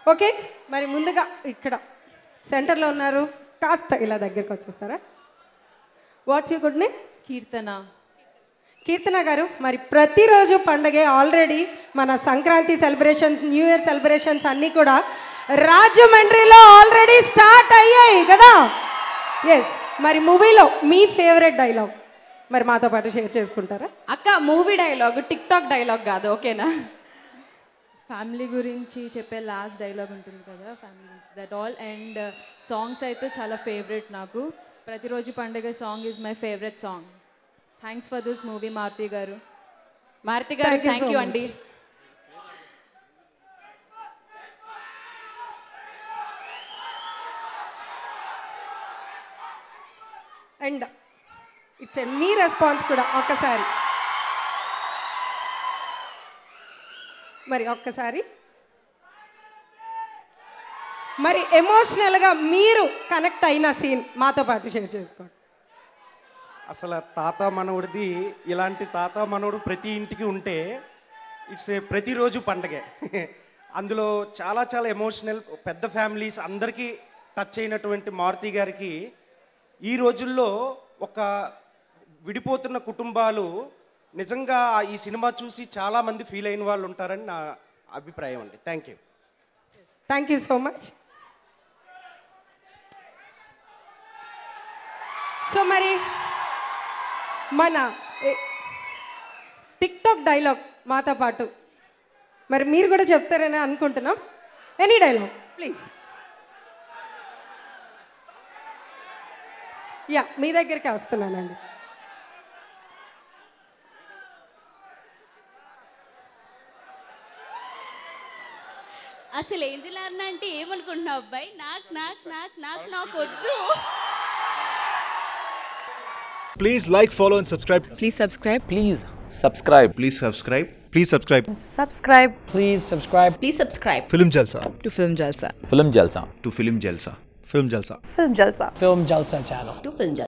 Okay మరి ముందుగా ఇక్కడ సెంటర్లో ఉన్నారు కాస్త ఇలా దగ్గరికి వచ్చేస్తారా what's you good name Keerthana Keerthana garu మరి ప్రతిరోజు పండగే ఆల్రెడీ మన Sankranti celebrations new year celebrations అన్నీ కూడా రాజమండ్రిలో ఆల్రెడీ స్టార్ట్ అయ్యాయి కదా ఎస్ మరి మూవీలో మీ ఫేవరెట్ డైలాగ్ మరి మాతో పాటు షేర్ చేసుకుంటారా అక్క movie dialogue tik tok dialogue కాదు ఓకేనా ఫ్యామిలీ గురించి చెప్పే లాస్ట్ డైలాగ్ ఉంటుంది కదా ఫ్యామిలీ గురించి దట్ ఆల్ అండ్ సాంగ్స్ అయితే చాలా ఫేవరెట్ నాకు Prathiroju Panduga song is my favourite song thanks for this movie Maruthi garu Maruthi garu Thank you thank so you much. అండి అండ్ ఇట్స్ మీ రెస్పాన్స్ కూడా ఒక్కసారి మరి ఒక్కసారి మరి ఎమోషనల్గా మీరు కనెక్ట్ అయిన సీన్ మాతో పాటు షేర్ చేసుకోండి అసలు తాత మనవుడిది ఇలాంటి తాత మనవుడు ప్రతి ఇంటికి ఉంటే ఇట్స్ ఏ ప్రతిరోజు పండగే అందులో చాలా చాలా ఎమోషనల్ పెద్ద ఫ్యామిలీస్ అందరికీ టచ్ అయినటువంటి మారుతి గారికి ఈ రోజుల్లో ఒక విడిపోతున్న కుటుంబాలు నిజంగా ఈ సినిమా చూసి చాలామంది ఫీల్ అయిన వాళ్ళు ఉంటారని నా అభిప్రాయం అండి thank you thank you so much so మరి మన టిక్ టాక్ డైలాగ్ మాతో పాటు మరి మీరు కూడా చెప్తారని అనుకుంటున్నాం ఎనీ డైలాగ్ ప్లీజ్ యా మీ దగ్గరికి వస్తున్నానండి అసలు ఏంజల్ అన్న అంటే ఏమనుకుంటున్నావు అబ్బాయి నాకు నాకు నాకు నాకు నాకు వద్దు Please like, follow, and subscribe. Please subscribe. Please subscribe. Please subscribe. Please subscribe. Subscribe Please subscribe please subscribe Film Jalsa. to Film Jalsa. Film Jalsa. To Film Jalsa. Film Jalsa. Film Jalsa. Film Jalsa channel. To film